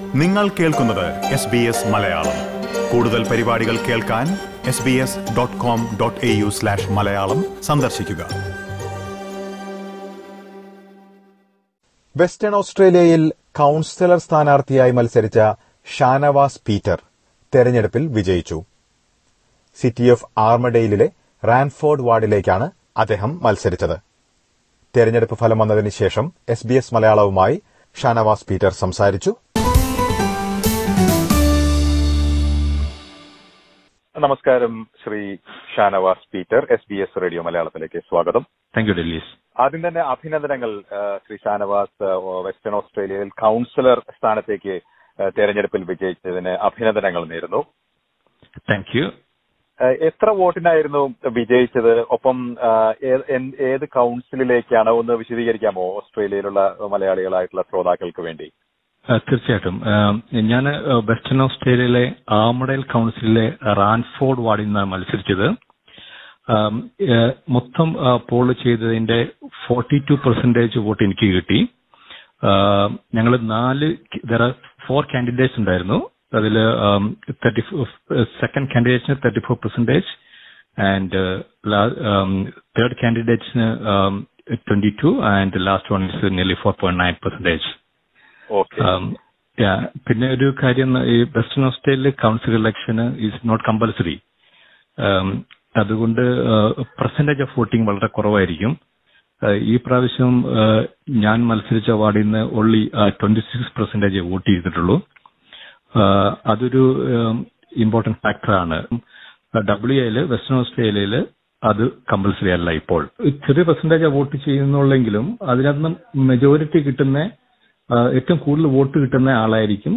നിങ്ങൾ കേൾക്കുന്നത് S B S Malayalam കൂടുതൽ പരിപാടികൾ കേൾക്കാൻ S B S dot com dot A U slash Malayalam സന്ദർശിക്കുക വെസ്റ്റേൺ ഓസ്ട്രേലിയയിൽ കൌൺസിലർ സ്ഥാനാർത്ഥിയായി മത്സരിച്ച ഷാനവാസ് പീറ്റർ തെരഞ്ഞെടുപ്പിൽ വിജയിച്ചു സിറ്റി ഓഫ് ആർമഡെയിലിലെ റാൻഫോർഡ് വാർഡിലേക്കാണ് അദ്ദേഹം മത്സരിച്ചത് തെരഞ്ഞെടുപ്പ് ഫലം വന്നതിന് ശേഷം എസ് ബി എസ് മലയാളവുമായി ഷാനവാസ് പീറ്റർ സംസാരിച്ചു നമസ്കാരം Shri Shanavas Peter S B S radio മലയാളത്തിലേക്ക് സ്വാഗതം താങ്ക് യു ഡെല്ലീസ് ആദ്യം തന്നെ അഭിനന്ദനങ്ങൾ ആ, ശ്രീ ഷാനവാസ് ആ, വെസ്റ്റേൺ ഓസ്ട്രേലിയയിൽ കൌൺസിലർ സ്ഥാനത്തേക്ക് ആ, തെരഞ്ഞെടുപ്പിൽ വിജയിച്ചതിന് അഭിനന്ദനങ്ങൾ നേരുന്നു താങ്ക് യു ആ, എത്ര വോട്ടിനായിരുന്നു വിജയിച്ചത് ഒപ്പം ആ, ഏ- എൻ- ഏത് കൌൺസിലിലേക്കാണ് ഒന്ന് വിശദീകരിക്കാമോ ഓസ്ട്രേലിയയിലുള്ള മലയാളികളായിട്ടുള്ള ശ്രോതാക്കൾക്ക് വേണ്ടി തീർച്ചയായിട്ടും ഞാൻ വെസ്റ്റേൺ ഓസ്ട്രേലിയയിലെ ആമഡേൽ കൌൺസിലിലെ റാൻഫോർഡ് വാർഡിൽ നിന്നാണ് മത്സരിച്ചത് ആം, ഏഹ്, മൊത്തം പോൾ ചെയ്തതിന്റെ ഫോർട്ടി ടു പെർസെന്റേജ് വോട്ട് എനിക്ക് കിട്ടി ഞങ്ങൾ നാല് ഫോർ കാൻഡിഡേറ്റ്സ് ഉണ്ടായിരുന്നു അതിൽ തേർട്ടി സെക്കൻഡ് കാൻഡിഡേറ്റ്സിന് thirty four percentage and third കാൻഡിഡേറ്റ്സിന് twenty two and last one is nearly four point nine percentage okay Um, yeah. പിന്നെ ഒരു കാര്യം ഈ വെസ്റ്റേൺ ഓസ്ട്രേലിയ കൗൺസിൽ ഇലക്ഷന് ഈസ് നോട്ട് കമ്പൽസറി അതുകൊണ്ട് പെർസെന്റേജ് ഓഫ് വോട്ടിംഗ് വളരെ കുറവായിരിക്കും Uh, ഈ പ്രാവശ്യം uh, ഞാൻ മത്സരിച്ച വാർഡിൽ നിന്ന് only twenty six percentage vote ചെയ്തിട്ടുള്ളൂ Uh, അതൊരു ഇമ്പോർട്ടന്റ് ഫാക്ടറാണ് ഡബ്ല്യു എയില് വെസ്റ്റേൺ ഓസ്ട്രേലിയയില് അത് കമ്പൽസറി അല്ല ഇപ്പോൾ ചെറിയ പെർസെന്റേജ് വോട്ട് ചെയ്യുന്നുള്ളെങ്കിലും അതിനകത്ത് മെജോറിറ്റി കിട്ടുന്ന ആ, ഏറ്റവും കൂടുതൽ വോട്ട് കിട്ടുന്ന ആളായിരിക്കും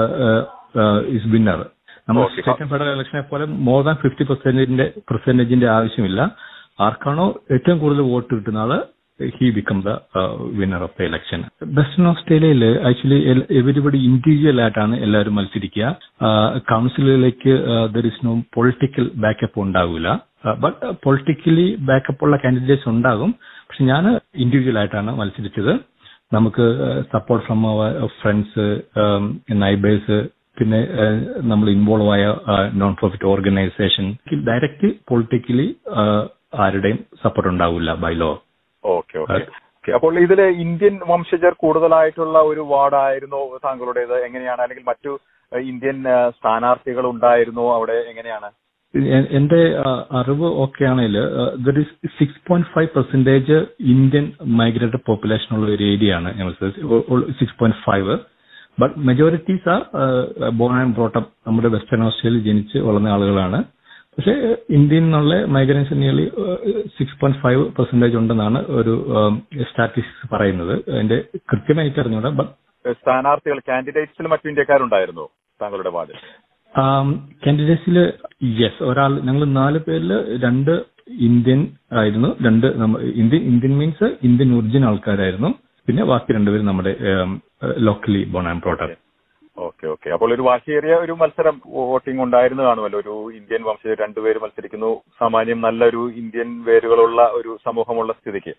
ഇസ് വിന്നർ നമ്മൾ Okay. സെക്കൻഡ് ഫെഡറൽ ഇലക്ഷനെ പോലെ മോർ ദാൻ ഫിഫ്റ്റി പെർസെന്റേജിന്റെ പെർസെന്റേജിന്റെ ആവശ്യമില്ല ആർക്കാണോ ഏറ്റവും കൂടുതൽ വോട്ട് കിട്ടുന്ന ആള് he become the winner of the election western ഓസ്ട്രേലിയയിൽ ആക്ച്വലി എവരിബഡി ഇൻഡിവിജ്വൽ ആയിട്ടാണ് എല്ലാവരും മത്സരിക്കുക കൗൺസിലിലേക്ക് there is no political backup ഉണ്ടാവില്ല ബട്ട് പൊളിറ്റിക്കലി ബാക്കപ്പ് ഉള്ള കാൻഡിഡേറ്റ്സ് ഉണ്ടാകും പക്ഷെ ഞാൻ ഇൻഡിവിജ്വൽ ആയിട്ടാണ് മത്സരിച്ചത് നമുക്ക് സപ്പോർട്ട് ഫ്രം അവർ ഫ്രണ്ട്സ് നൈബേഴ്സ് പിന്നെ നമ്മൾ ഇൻവോൾവ് ആയ non profit organisation direct politically ആരുടെയും സപ്പോർട്ട് ഉണ്ടാവില്ല by law okay okay okay. അപ്പോൾ ഇതില് ഇന്ത്യൻ വംശജർ കൂടുതലായിട്ടുള്ള ഒരു വാർഡായിരുന്നോ താങ്കളുടേത് എങ്ങനെയാണ് അല്ലെങ്കിൽ മറ്റു ഏഹ്, ഇന്ത്യൻ ഏഹ്, സ്ഥാനാർത്ഥികൾ ഉണ്ടായിരുന്നോ അവിടെ എങ്ങനെയാണ് എ- എന്റെ ആ, അറിവ് ഓക്കെ ആണെങ്കിൽ there is six point five percentage Indian migrated population ഉള്ള ഒരു ഏരിയ ആണ് ഞങ്ങൾ six point five but majorities are born and brought up നമ്മുടെ വെസ്റ്റേൺ ഓസ്ട്രേലിയയിൽ ജനിച്ച് വളർന്ന ആളുകളാണ് പക്ഷേ ഇന്ത്യയിൽ നിന്നുള്ള migrants nearly six point five percentage ഉണ്ടെന്നാണ് ഒരു സ്റ്റാറ്റിസ്റ്റിക്സ് പറയുന്നത് അതിന്റെ കൃത്യമായിട്ട് അറിഞ്ഞൂടാ ബട്ട് ഏഹ്, സ്ഥാനാർത്ഥികൾ കാൻഡിഡേറ്റ്സിൽ മറ്റു ഇന്ത്യക്കാരുണ്ടായിരുന്നോ താങ്കളുടെ വാർഡിൽ കാൻഡിഡേറ്റ്സിൽ യെസ് ഒരാൾ ഞങ്ങൾ നാല് പേരിൽ രണ്ട് ഇന്ത്യൻ ആയിരുന്നു രണ്ട് നമ്മ- Indian Indian means Indian origin ആൾക്കാരായിരുന്നു പിന്നെ ബാക്കി രണ്ടുപേരും നമ്മുടെ locally born and brought up okay okay അപ്പോൾ ഒരു വാശിയേറിയ ഒരു മത്സരം വോട്ടിംഗ് ഉണ്ടായിരുന്നു കാണുമല്ലോ ഒരു ഇന്ത്യൻ വംശജർ രണ്ടുപേര് മത്സരിക്കുന്നു സാമാന്യം നല്ലൊരു ഇന്ത്യൻ വേരുകളുള്ള ഒരു സമൂഹമുള്ള സ്ഥിതിക്ക്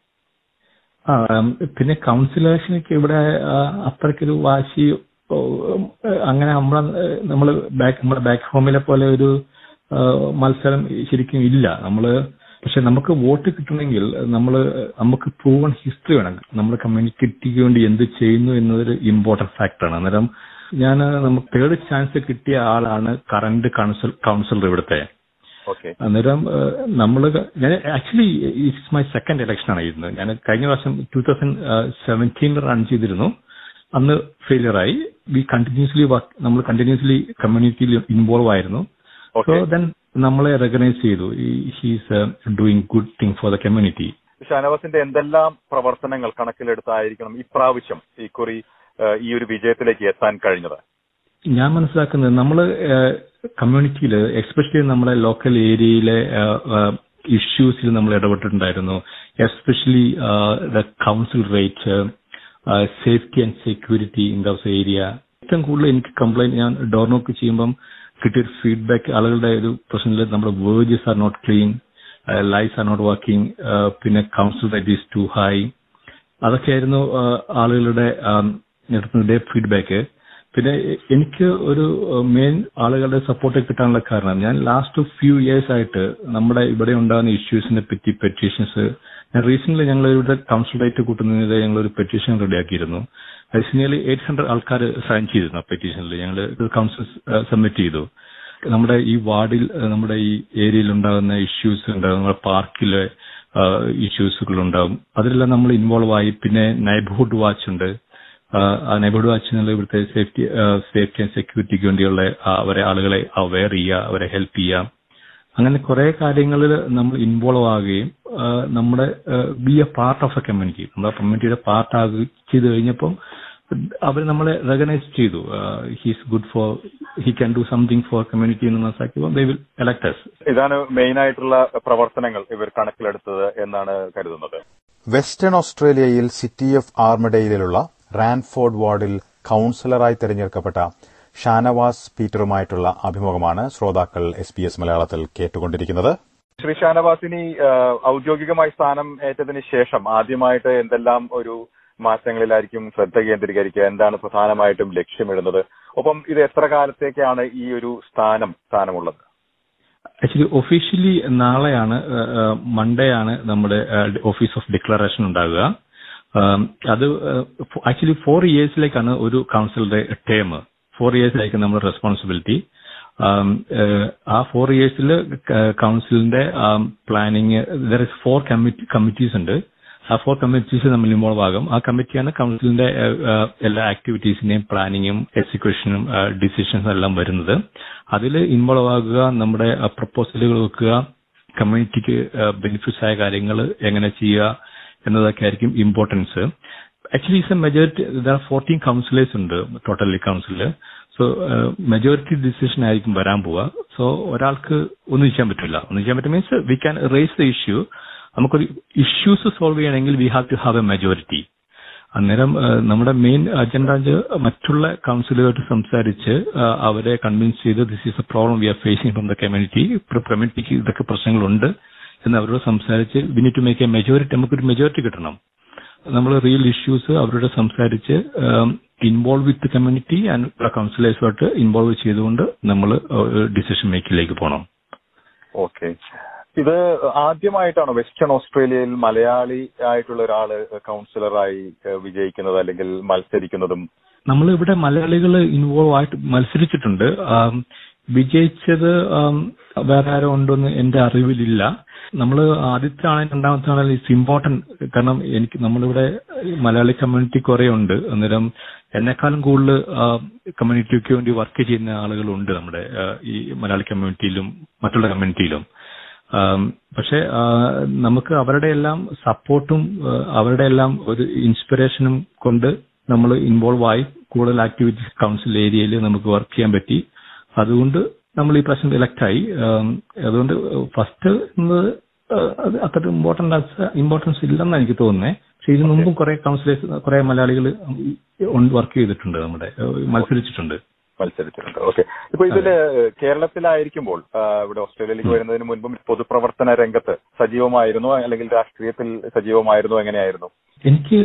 ആ ഉം, പിന്നെ കൗൺസിൽ ഇലക്ഷനൊക്കെ ഇവിടെ ആ, അത്രയ്ക്കൊരു വാശി ഓ, ഉം, അങ്ങനെ നമ്മളെ നമ്മൾ ബാക്ക് നമ്മുടെ ബാക്ക് ഹോമിലെ പോലെ ഒരു ആ, മത്സരം ശരിക്കും ഇല്ല നമ്മള് പക്ഷെ നമുക്ക് വോട്ട് കിട്ടണമെങ്കിൽ നമ്മൾ നമുക്ക് പ്രൂവൺ ഹിസ്റ്ററി വേണം നമ്മുടെ കമ്മ്യൂണിറ്റിക്ക് വേണ്ടി എന്ത് ചെയ്യുന്നു എന്നതൊരു ഇമ്പോർട്ടന്റ് ഫാക്ടറാണ് അന്നേരം ഞാൻ നമുക്ക് തേർഡ് ചാൻസ് കിട്ടിയ ആളാണ് കറന്റ് കൗൺസിൽ കൗൺസിലർ ഇവിടുത്തെ ഓക്കെ അന്നേരം നമ്മൾ ഞാൻ actually it's my second election ആണ് ഇരുന്നത് ഞാൻ കഴിഞ്ഞ വർഷം ടൂ തൗസൻഡ് സെവൻറ്റീനിൽ റൺ ചെയ്തിരുന്നു അന്ന് ഫെയിലിയർ ആയി വി കണ്ടിന്യൂസ്ലി വർക്ക് നമ്മൾ കണ്ടിന്യൂസ്ലി കമ്മ്യൂണിറ്റിയിൽ ഇൻവോൾവ് ആയിരുന്നു സോ ഓക്കെ ദെൻ നമ്മളെ റെക്കഗ്നൈസ് ചെയ്തു he's doing good thing for the community ഷാനവാസിന്റെ എന്തെല്ലാം പ്രവർത്തനങ്ങൾ കണക്കിലെടുത്തായിരിക്കണം ഇപ്രാവശ്യം ഈ കുറി ഏഹ്, ഈ ഒരു വിജയത്തിലേക്ക് എത്താൻ കഴിഞ്ഞത് ഞാൻ മനസ്സിലാക്കുന്നത് നമ്മൾ കമ്മ്യൂണിറ്റിയിൽ എസ്പെഷ്യലി നമ്മളെ ലോക്കൽ ഏരിയയിലെ ഇഷ്യൂസിൽ നമ്മൾ ഇടപെട്ടിട്ടുണ്ടായിരുന്നു especially the council rate safety and security in those area ഏറ്റവും കൂടുതൽ എനിക്ക് കംപ്ലൈന്റ് ഞാൻ ഡോർനോക്ക് ചെയ്യുമ്പം കിട്ടിയൊരു ഫീഡ്ബാക്ക് ആളുകളുടെ ഒരു പ്രശ്നത്തിൽ നമ്മുടെ verges are not clean lights are not working പിന്നെ council rate is too high അതൊക്കെയായിരുന്നു ആ, ആളുകളുടെ ഫീഡ്ബാക്ക് പിന്നെ എ- എനിക്ക് ഒരു മെയിൻ ആളുകളുടെ സപ്പോർട്ട് കിട്ടാനുള്ള കാരണം ഞാൻ ലാസ്റ്റ് ഫ്യൂ ഇയേഴ്സ് ആയിട്ട് നമ്മുടെ ഇവിടെ ഉണ്ടാകുന്ന ഇഷ്യൂസിനെ പറ്റി പെറ്റീഷൻസ് ഞാൻ റീസെന്റ് ഞങ്ങൾ ഇവിടെ കൗൺസിലേറ്റ് കൂട്ടുന്നതിന് ഞങ്ങൾ ഒരു പെറ്റീഷൻ റെഡിയാക്കിയിരുന്നു നിയർലി എയ്റ്റ് ഹൺഡ്രഡ് ആൾക്കാർ സൈൻ ചെയ്തിരുന്നു പെറ്റീഷനിൽ ഞങ്ങൾ കൗൺസിൽ സബ്മിറ്റ് ചെയ്തു നമ്മുടെ ഈ വാർഡിൽ അഹ് നമ്മുടെ ഈ ഏരിയയിൽ ഉണ്ടാകുന്ന ഇഷ്യൂസ് ഉണ്ടാകും നമ്മുടെ പാർക്കിലെ ഇഷ്യൂസുകൾ ഉണ്ടാകും അതിലെല്ലാം നമ്മൾ ഇൻവോൾവ് ആയി പിന്നെ നൈബർഹുഡ് വാച്ച് ഉണ്ട് ആഹ് ആ നൈബർഹുഡ് വാച്ച് എന്നുള്ള ഇവിടുത്തെ സേഫ്റ്റി സേഫ്റ്റി ആൻഡ് സെക്യൂരിറ്റിക്ക് വേണ്ടിയുള്ള ആ അവരെ ആളുകളെ അവെയർ ചെയ്യുക അവരെ ഹെൽപ്പ് ചെയ്യുക അങ്ങനെ കുറെ കാര്യങ്ങളിൽ നമ്മൾ ഇൻവോൾവ് ആകുകയും ആഹ് നമ്മുടെ be a part of a community നമ്മുടെ കമ്മ്യൂണിറ്റിയുടെ പാർട്ട് ആകി ചെയ്ത് കഴിഞ്ഞപ്പം അവർ നമ്മളെ റെക്കഗ്നൈസ് ചെയ്തു he's good for he can do something for community എന്ന് മനസ്സിലാക്കിയപ്പോൾ ദേ വിൽ എലക്ട് us ഇതാണ് മെയിൻ ആയിട്ടുള്ള പ്രവർത്തനങ്ങൾ ഇവർ കണക്കിലെടുത്തത് എന്നാണ് കരുതുന്നത് വെസ്റ്റേൺ ഓസ്ട്രേലിയയിൽ സിറ്റി ഓഫ് ആർമഡെയിലുള്ള റാൻഫോർഡ് വാർഡിൽ കൌൺസിലറായി തെരഞ്ഞെടുക്കപ്പെട്ട ഷാനവാസ് പീറ്ററുമായിട്ടുള്ള അഭിമുഖമാണ് ശ്രോതാക്കൾ എസ് ബി എസ് മലയാളത്തിൽ കേട്ടുകൊണ്ടിരിക്കുന്നത് ശ്രീ ഷാനവാസിനി ആഹ്, ഔദ്യോഗികമായി സ്ഥാനം ഏറ്റതിന് ശേഷം ആദ്യമായിട്ട് എന്തെല്ലാം ഒരു മാറ്റങ്ങളിലായിരിക്കും ശ്രദ്ധ കേന്ദ്രീകരിക്കുക എന്താണ് പ്രധാനമായിട്ടും ലക്ഷ്യമിടുന്നത് ഒപ്പം ഇത് എത്ര കാലത്തേക്കാണ് ഈ ഒരു സ്ഥാനം സ്ഥാനമുള്ളത് ആക്ച്വലി ഒഫീഷ്യലി നാളെയാണ് മൺഡേ ആണ് നമ്മുടെ ഓഫീസ് ഓഫ് ഡിക്ലറേഷൻ ഉണ്ടാകുക ആം, അത് ആക്ച്വലി ഫോർ ഇയേഴ്സിലേക്കാണ് ഒരു കൗൺസിലറുടെ ടേം ഫോർ ഇയേഴ്സിലേക്ക് നമ്മുടെ റെസ്പോൺസിബിലിറ്റി ആ ഫോർ ഇയേഴ്സിൽ കൗൺസിലിന്റെ planning there is four committees ഉണ്ട് ആ ഫോർ കമ്മിറ്റീസ് നമ്മൾ ഇൻവോൾവ് ആകും ആ കമ്മിറ്റിയാണ് കൗൺസിലിന്റെ ഏഹ്, ഏഹ്, എല്ലാ ആക്ടിവിറ്റീസിന്റെയും പ്ലാനിങ്ങും എക്സിക്യൂഷനും ഡിസിഷൻസും എല്ലാം വരുന്നത് അതിൽ ഇൻവോൾവ് ആകുക നമ്മുടെ പ്രപ്പോസലുകൾ വെക്കുക കമ്മ്യൂണിറ്റിക്ക് ബെനിഫിറ്റ്സ് ആയ കാര്യങ്ങൾ എങ്ങനെ ചെയ്യുക എന്നതൊക്കെ ആയിരിക്കും importance actually is a majority there fourteen councillors ഉണ്ട് ടോട്ടലി കൗൺസിലിൽ സോ മെജോറിറ്റി ഡിസിഷൻ ആയിരിക്കും വരാൻ പോവുക സോ ഒരാൾക്ക് ഒന്നും ചെയ്യാൻ പറ്റില്ല ഒന്നും ചെയ്യാൻ പറ്റും means we can raise the issue നമുക്കൊരു ഇഷ്യൂസ് സോൾവ് ചെയ്യണമെങ്കിൽ we have to have a majority അന്നേരം ഏഹ്, നമ്മുടെ മെയിൻ അജണ്ട മറ്റുള്ള കൗൺസിലുമായിട്ട് സംസാരിച്ച് ഏഹ്, അവരെ കൺവിൻസ് ചെയ്ത് this is a problem we are facing from the community കമ്മ്യൂണിറ്റിക്ക് ഇതൊക്കെ പ്രശ്നങ്ങളുണ്ട് എന്ന് അവരോട് സംസാരിച്ച് we need to make a majority നമുക്കൊരു മെജോറിറ്റി കിട്ടണം നമ്മൾ റിയൽ ഇഷ്യൂസ് അവരോട് സംസാരിച്ച് ഇൻവോൾവ് വിത്ത് കമ്മ്യൂണിറ്റി ആൻഡ് കൗൺസിലേഴ്സുമായിട്ട് ഇൻവോൾവ് ചെയ്തുകൊണ്ട് നമ്മൾ ഡിസിഷൻ മേക്കിങ്ങിലേക്ക് പോകണം ഓക്കെ ഇത് ആദ്യമായിട്ടാണോ വെസ്റ്റേൺ ഓസ്ട്രേലിയയിൽ മലയാളി ആയിട്ടുള്ള ഒരാള് കൗൺസിലറായി ഏഹ്, വിജയിക്കുന്നത് അല്ലെങ്കിൽ മത്സരിക്കുന്നതും നമ്മൾ ഇവിടെ മലയാളികൾ ഇൻവോൾവ് ആയിട്ട് മത്സരിച്ചിട്ടുണ്ട് ആം, വിജയിച്ചത് ആം, വേറെ ആരോ ഉണ്ടോന്ന് എന്റെ അറിവിലില്ല നമ്മൾ ആദ്യത്തെ ആണെങ്കിലും രണ്ടാമത്തെ ആണെങ്കിലും ഇറ്റ്സ് ഇമ്പോർട്ടന്റ് കാരണം എനിക്ക് നമ്മളിവിടെ മലയാളി കമ്മ്യൂണിറ്റി കുറെ ഉണ്ട് അന്നേരം എന്നെക്കാളും കൂടുതൽ കമ്മ്യൂണിറ്റിക്ക് വേണ്ടി വർക്ക് ചെയ്യുന്ന ആളുകളുണ്ട് നമ്മുടെ ആ, ഈ മലയാളി കമ്മ്യൂണിറ്റിയിലും മറ്റുള്ള കമ്മ്യൂണിറ്റിയിലും ആം, പക്ഷെ ആ, നമുക്ക് അവരുടെ എല്ലാം സപ്പോർട്ടും അവരുടെ എല്ലാം ഒരു ഇൻസ്പിറേഷനും കൊണ്ട് നമ്മൾ ഇൻവോൾവ് ആയി കൂടുതൽ ആക്ടിവിറ്റീസ് കൗൺസിൽ ഏരിയയിൽ നമുക്ക് വർക്ക് ചെയ്യാൻ പറ്റി അതുകൊണ്ട് നമ്മൾ ഈ പ്രാവശ്യം ഇലക്ട് ആയി ആം, അതുകൊണ്ട് ഫസ്റ്റ് എന്നത് അത് അത്ര ഇമ്പോർട്ടന്റ് ഇമ്പോർട്ടൻസ് ഇല്ലെന്ന് എനിക്ക് തോന്നുന്നത് പക്ഷെ ഇതിനു മുമ്പും കുറെ കൗൺസിലേഴ്സ് കുറെ മലയാളികൾ വർക്ക് ചെയ്തിട്ടുണ്ട് നമ്മുടെ ഏഹ് മത്സരിച്ചിട്ടുണ്ട് മത്സരിച്ചിട്ടുണ്ട് ഓക്കെ ഇപ്പൊ ഇതില് കേരളത്തിലായിരിക്കുമ്പോൾ ആ, ഇവിടെ ഓസ്ട്രേലിയയിലേക്ക് വരുന്നതിന് മുൻപും പൊതുപ്രവർത്തന രംഗത്ത് സജീവമായിരുന്നു അല്ലെങ്കിൽ രാഷ്ട്രീയത്തിൽ സജീവമായിരുന്നു എങ്ങനെയായിരുന്നു എനിക്ക്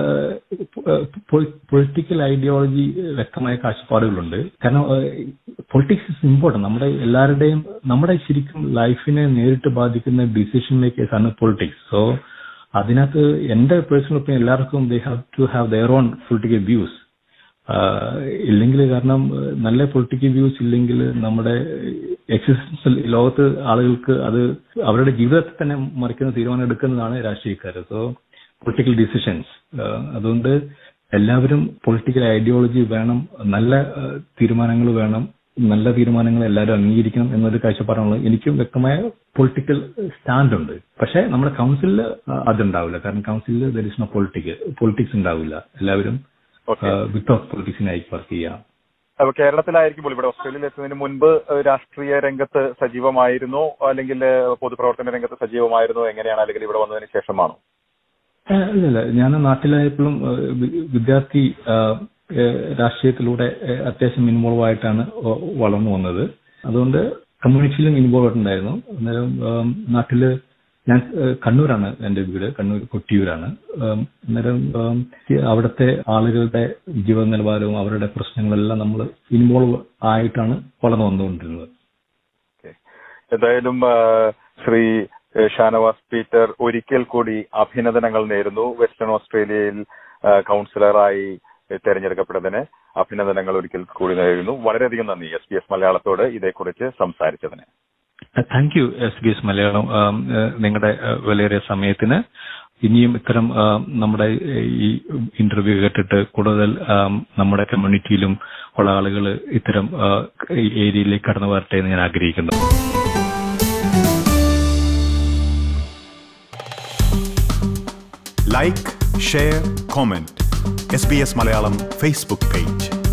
പൊളിറ്റിക്കൽ ഐഡിയോളജി വ്യക്തമായ കാഴ്ചപ്പാടുകളുണ്ട് കാരണം പൊളിറ്റിക്സ് ഇസ് ഇമ്പോർട്ടന്റ് നമ്മുടെ എല്ലാവരുടെയും നമ്മുടെ ശരിക്കും ലൈഫിനെ നേരിട്ട് ബാധിക്കുന്ന ഡിസിഷൻ മേക്കേഴ്സ് ആണ് പൊളിറ്റിക്സ് സോ അതിനകത്ത് എന്റെ പേഴ്സണൽ ഒപ്പീനിയൻ എല്ലാവർക്കും they have to have their own political views ഇല്ലെങ്കിൽ കാരണം ഏഹ്, നല്ല പൊളിറ്റിക്കൽ വ്യൂസ് ഇല്ലെങ്കിൽ നമ്മുടെ എക്സിസ്റ്റൻഷ്യൽ ലോകത്ത് ആളുകൾക്ക് അത് അവരുടെ ജീവിതത്തെ തന്നെ മറിക്കുന്ന തീരുമാനം എടുക്കുന്നതാണ് രാഷ്ട്രീയക്കാർ സോ പൊളിറ്റിക്കൽ ഡിസിഷൻസ് അതുകൊണ്ട് എല്ലാവരും പൊളിറ്റിക്കൽ ഐഡിയോളജി വേണം നല്ല തീരുമാനങ്ങൾ വേണം നല്ല തീരുമാനങ്ങൾ എല്ലാവരും അംഗീകരിക്കണം എന്നൊരു കാഴ്ചപ്പാടാണുള്ളത് എനിക്കും വ്യക്തമായ പൊളിറ്റിക്കൽ സ്റ്റാൻഡ് ഉണ്ട് പക്ഷേ നമ്മുടെ കൗൺസിലിൽ അതുണ്ടാവില്ല കാരണം കൗൺസിലിൽ there is no politics politics ഉണ്ടാവില്ല എല്ലാവരും ഓക്കെ വിത്തൗട്ട് പൊളിറ്റിക്സിനായി വർക്ക് ചെയ്യാം അപ്പൊ കേരളത്തിലായിരിക്കുമ്പോൾ ഇവിടെ ഓസ്ട്രേലിയയിൽ എത്തുന്നതിന് മുൻപ് ഏഹ്, രാഷ്ട്രീയ രംഗത്ത് സജീവമായിരുന്നോ അല്ലെങ്കിൽ ഏഹ്, പൊതുപ്രവർത്തന രംഗത്ത് സജീവമായിരുന്നോ എങ്ങനെയാണ് അല്ലെങ്കിൽ ഇവിടെ വന്നതിന് ശേഷമാണോ ഏഹ് ഇല്ലില്ല ഞാൻ നാട്ടിലായപ്പോഴും ഏഹ് വി- വിദ്യാർത്ഥി ആഹ് ഏഹ് രാഷ്ട്രീയത്തിലൂടെ ഏഹ് അത്യാവശ്യം ഇൻവോൾവ് ആയിട്ടാണ് വ- വളർന്നു വന്നത് അതുകൊണ്ട് കമ്മ്യൂണിറ്റിയിലും ഇൻവോൾവ് ആയിട്ടുണ്ടായിരുന്നു അന്നേരം ആം, നാട്ടില് ഞാൻ ഏഹ്, കണ്ണൂരാണ് എന്റെ വീട് കണ്ണൂർ കൊട്ടിയൂരാണ് ഉം, അന്നേരം ഉം, ഈ അവിടുത്തെ ആളുകളുടെ ജീവിത നിലവാരവും അവരുടെ പ്രശ്നങ്ങളെല്ലാം നമ്മൾ ഇൻവോൾവ് ആയിട്ടാണ് വളർന്നു വന്നുകൊണ്ടിരുന്നത് ഓക്കെ. എന്തായാലും ആ, ശ്രീ ഏ, ഷാനവാസ് പീറ്റർ ഒരിക്കൽ കൂടി അഭിനന്ദനങ്ങൾ നേരുന്നു വെസ്റ്റേൺ ഓസ്ട്രേലിയയിൽ ആ, കൗൺസിലറായി തെരഞ്ഞെടുക്കപ്പെട്ടതിന് അഭിനന്ദനങ്ങൾ ഒരിക്കൽ കൂടി നേരുന്നു വളരെയധികം നന്ദി എസ് പി എസ് മലയാളത്തോട് ഇതേക്കുറിച്ച് സംസാരിച്ചതിന് thank you S B S Malayalam um, ഏഹ്, നിങ്ങളുടെ ഏഹ്, വിലയേറിയ സമയത്തിന് ഇനിയും ഇത്തരം ആം, നമ്മുടെ ഏഹ്, ഈ ഇന്റർവ്യൂ കേട്ടിട്ട് കൂടുതൽ ആം, നമ്മുടെ കമ്മ്യൂണിറ്റിയിലും ഉള്ള ആളുകൾ ഇത്തരം ആ, ഈ ഏരിയയിലേക്ക് കടന്നു വരട്ടെ എന്ന് ഞാൻ ആഗ്രഹിക്കുന്നു like share comment S B S Malayalam Facebook page